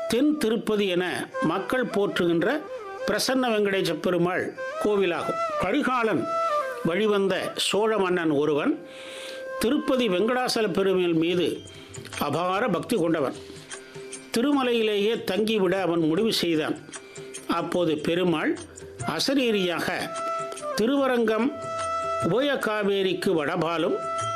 தென் திருப்பதி என மக்கள் போற்றுகின்ற பிரசன்ன வெங்கடேச பெருமாள் கோவிலாகும் கரிகாலன் வழிவந்த சோழ மன்னன் ஒருவன் திருப்பதி வெங்கடாசல பெருமாள் மீது அபார பக்தி கொண்டவன் திருமலையிலேயே தங்கிவிட அவன் முடிவு செய்தான் அப்போது பெருமாள் அசரீரியாக திருவரங்கம் உபய காவேரிக்கு வடபாலும்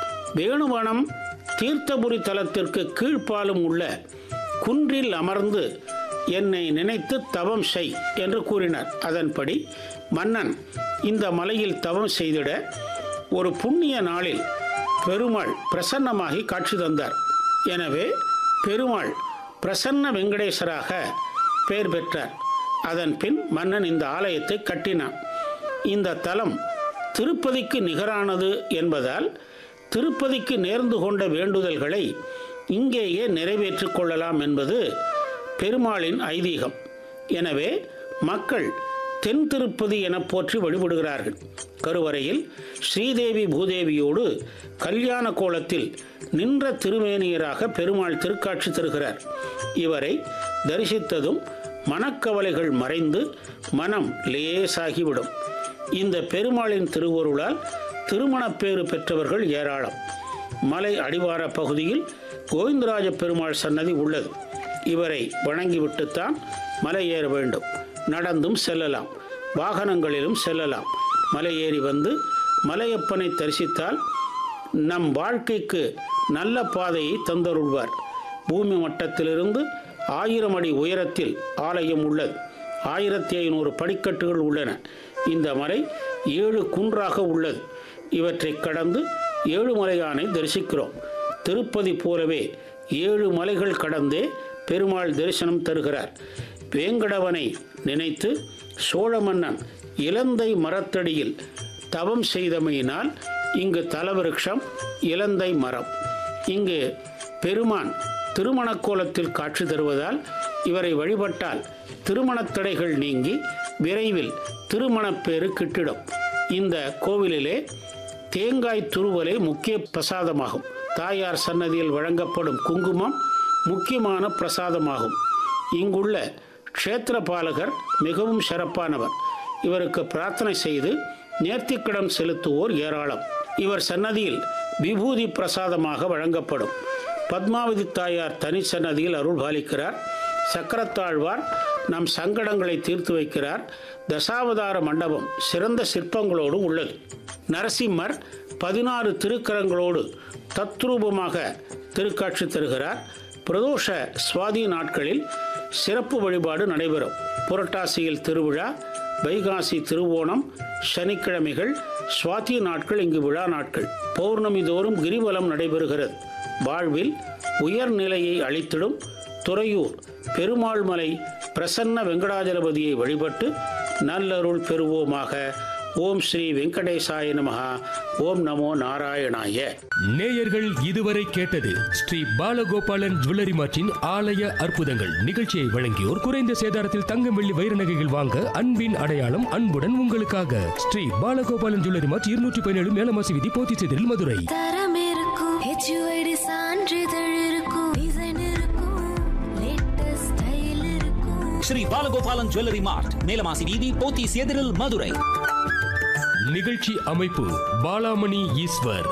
வேணுவனம் தீர்த்தபுரி தலத்திற்கு கீழ்ப்பாலும் உள்ள குன்றில் அமர்ந்து என்னை நினைத்து தவம் செய் என்று கூறினார் அதன்படி மன்னன் இந்த மலையில் தவம் செய்திட ஒரு புண்ணிய நாளில் பெருமாள் பிரசன்னமாகி காட்சி தந்தார் எனவே பெருமாள் பிரசன்ன வெங்கடேசராக பெயர் பெற்றார் அதன் பின் மன்னன் இந்த ஆலயத்தை கட்டினான் இந்த தலம் திருப்பதிக்கு நிகரானது என்பதால் திருப்பதிக்கு நேர்ந்து கொண்ட வேண்டுதல்களை இங்கேயே நிறைவேற்றிக் கொள்ளலாம் என்பது பெருமாளின் ஐதீகம் எனவே மக்கள் தென் திருப்பதி என போற்றி வழிபடுகிறார்கள் கருவறையில் ஸ்ரீதேவி பூதேவியோடு கல்யாண கோலத்தில் நின்ற திருமேனியராக பெருமாள் திருக்காட்சி தருகிறார் இவரை தரிசித்ததும் மனக்கவலைகள் மறைந்து மனம் லேசாகிவிடும் இந்த பெருமாளின் திருவருளால் திருமணப்பேறு பெற்றவர்கள் ஏராளம் மலை அடிவார பகுதியில் கோவிந்தராஜ பெருமாள் சன்னதி உள்ளது இவரை வணங்கிவிட்டுத்தான் மலை ஏற வேண்டும் நடந்தும் செல்லலாம் வாகனங்களிலும் செல்லலாம் மலை ஏறி வந்து மலையப்பனை தரிசித்தால் நம் வாழ்க்கைக்கு நல்ல பாதையை தந்தருள்வார் பூமி மட்டத்திலிருந்து ஆயிரம் அடி உயரத்தில் ஆலயம் உள்ளது ஆயிரத்தி ஐநூறு படிக்கட்டுகள் உள்ளன இந்த மலை ஏழு குன்றாக உள்ளது இவற்றை கடந்து ஏழுமலையானை தரிசிக்கிறோம் திருப்பதி போலவே ஏழு மலைகள் கடந்தே பெருமாள் தரிசனம் தருகிறார் வேங்கடவனை நினைத்து சோழ மன்னன் இலந்தை மரத்தடியில் தவம் செய்தமையினால் இங்கு தலவிருட்சம் இலந்தை மரம் இங்கு பெருமான் திருமணக் கோலத்தில் காட்சி தருவதால் இவரை வழிபட்டால் திருமணத் தடைகள் நீங்கி விரைவில் திருமணப்பேறு கிட்டிடும் இந்த கோவிலிலே தேங்காய் துருவலே முக்கிய பிரசாதமாகும் தாயார் சன்னதியில் வழங்கப்படும் குங்குமம் முக்கியமான பிரசாதமாகும் இங்குள்ள க்ஷேத்திரபாலகர் மிகவும் சிறப்பானவர் இவருக்கு பிரார்த்தனை செய்து நேர்த்திக்கடன் செலுத்துவோர் ஏராளம் இவர் சன்னதியில் விபூதி பிரசாதமாக வழங்கப்படும் பத்மாவதி தாயார் தனி சன்னதியில் அருள் பாலிக்கிறார் சக்கரத்தாழ்வார் நம் சங்கடங்களை தீர்த்து வைக்கிறார் தசாவதார மண்டபம் சிறந்த சிற்பங்களோடு உள்ளது நரசிம்மர் பதினாறு திருக்கரங்களோடு தத்ரூபமாக திருக்காட்சி தருகிறார் பிரதோஷ சுவாதி நாட்களில் சிறப்பு வழிபாடு நடைபெறும் புரட்டாசியில் திருவிழா வைகாசி திருவோணம் சனிக்கிழமைகள் சுவாதி நாட்கள் இங்கு விழா நாட்கள் பௌர்ணமி தோறும் கிரிவலம் நடைபெறுகிறது வாழ்வில் உயர்நிலையை அளித்திடும் துறையூர் பெருமாள் மலை பிரசன்ன வெங்கடாஜலபதியை வழிபட்டு நல்லருள் பெறுவோமாக ஓம் ஸ்ரீ வெங்கடேசாய நமஹா ஓம் நமோ நாராயணாய நேயர்கள் இதுவரை கேட்டது ஸ்ரீ பாலகோபாலன் ஜுவல்லரி மார்ட்டின் ஆலய அற்புதங்கள் நிகழ்ச்சியை வழங்கியோர் குறைந்த சேதாரத்தில் தங்கம் வெள்ளி வைர நகைகள் வாங்க அன்பின் அடையாளம் அன்புடன் உங்களுக்காக ஸ்ரீ பாலகோபாலன் ஜுவல்லரி மார்ட் இருநூற்றி பதினேழு மேலமாசி விதி போத்திச்சேரில் மதுரை தரம் இருக்கும் ஹெச்யூஐடி சான்றிதழ் இருக்கும் டிசைன் இருக்கும் லேட்டஸ்ட் ஸ்டைல் இருக்கும் ஸ்ரீ பாலகோபாலன் ஜுவல்லரி மார்ட் மேலமாசி வீதி போத்தீஸ் எதிரில் மதுரை நிகழ்ச்சி அமைப்பு பாலாமணி ஈஸ்வர்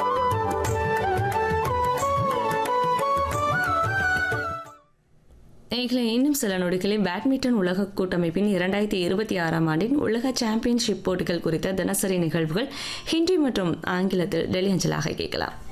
நேர்களை இன்னும் சில நொடிகளில் பேட்மிண்டன் உலக கூட்டமைப்பின் இரண்டாயிரத்தி இருபத்தி ஆறாம் ஆண்டின் உலக சாம்பியன்ஷிப் போட்டிகள் குறித்த தினசரி நிகழ்வுகள் ஹிந்தி மற்றும் ஆங்கிலத்தில் டெல்லி அஞ்சலாக கேட்கலாம்